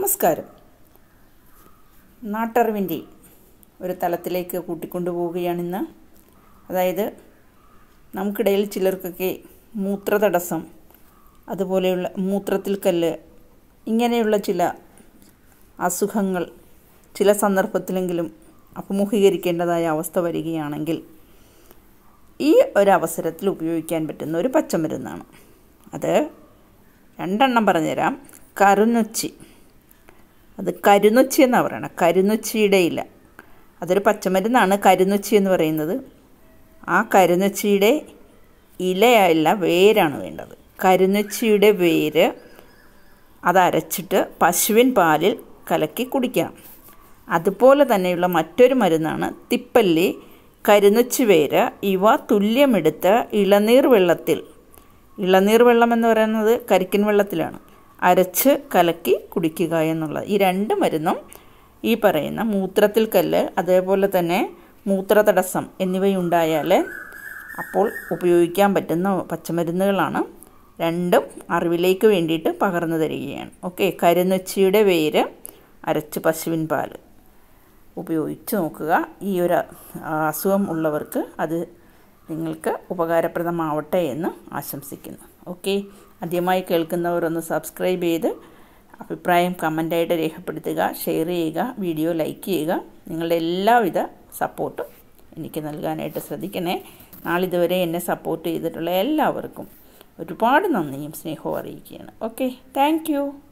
നമസ്കാരം നാട്ടറിവിൻ്റെ ഒരു തലത്തിലേക്ക് കൂട്ടിക്കൊണ്ടുപോവുകയാണിന്ന് അതായത് നമുക്കിടയിൽ ചിലർക്കൊക്കെ മൂത്രതടസ്സം അതുപോലെയുള്ള മൂത്രത്തിൽ കല്ല് ഇങ്ങനെയുള്ള ചില അസുഖങ്ങൾ ചില സന്ദർഭത്തിലെങ്കിലും അഭിമുഖീകരിക്കേണ്ടതായ അവസ്ഥ വരികയാണെങ്കിൽ ഈ ഒരവസരത്തിൽ ഉപയോഗിക്കാൻ പറ്റുന്ന ഒരു പച്ചമരുന്നാണ് അത് രണ്ടെണ്ണം പറഞ്ഞുതരാം കരുനൊച്ചി അത് കരുനൊച്ചി എന്നാണ് പറയണത് കരുനൊച്ചിയുടെ ഇല അതൊരു പച്ചമരുന്നാണ് കരുനൊച്ചി എന്ന് പറയുന്നത് ആ കരുനൊച്ചിയുടെ ഇലയല്ല വേരാണ് വേണ്ടത് കരുനൊച്ചിയുടെ വേര് അതരച്ചിട്ട് പശുവിൻ പാലിൽ കലക്കി കുടിക്കണം അതുപോലെ തന്നെയുള്ള മറ്റൊരു മരുന്നാണ് തിപ്പല്ലി കരുനൊച്ചി വേര് ഇവ തുല്യമെടുത്ത് ഇളനീർ വെള്ളത്തിൽ ഇളനീർ വെള്ളം എന്ന് പറയുന്നത് കരിക്കിൻ വെള്ളത്തിലാണ് അരച്ച് കലക്കി കുടിക്കുക എന്നുള്ളത് ഈ രണ്ട് മരുന്നും ഈ പറയുന്ന മൂത്രത്തിൽ കല്ല് അതേപോലെ തന്നെ മൂത്രതടസ്സം എന്നിവയുണ്ടായാൽ അപ്പോൾ ഉപയോഗിക്കാൻ പറ്റുന്ന പച്ചമരുന്നുകളാണ് രണ്ടും അറിവിലേക്ക് വേണ്ടിയിട്ട് പകർന്നു തരികയാണ് ഓക്കെ കരുനൊച്ചിയുടെ വേര് അരച്ച് പശുവിൻ പാൽ ഉപയോഗിച്ച് നോക്കുക ഈ ഒരു അസുഖം ഉള്ളവർക്ക് അത് നിങ്ങൾക്ക് ഉപകാരപ്രദമാവട്ടെ എന്ന് ആശംസിക്കുന്നു ഓക്കെ ആദ്യമായി കേൾക്കുന്നവർ ഒന്ന് സബ്സ്ക്രൈബ് ചെയ്ത് അഭിപ്രായം കമൻ്റായിട്ട് രേഖപ്പെടുത്തുക ഷെയർ ചെയ്യുക വീഡിയോ ലൈക്ക് ചെയ്യുക നിങ്ങളുടെ എല്ലാവിധ സപ്പോർട്ടും എനിക്ക് നൽകാനായിട്ട് ശ്രദ്ധിക്കണേ നാളിതുവരെ എന്നെ സപ്പോർട്ട് ചെയ്തിട്ടുള്ള എല്ലാവർക്കും ഒരുപാട് നന്ദിയും സ്നേഹവും അറിയിക്കുകയാണ് ഓക്കെ താങ്ക്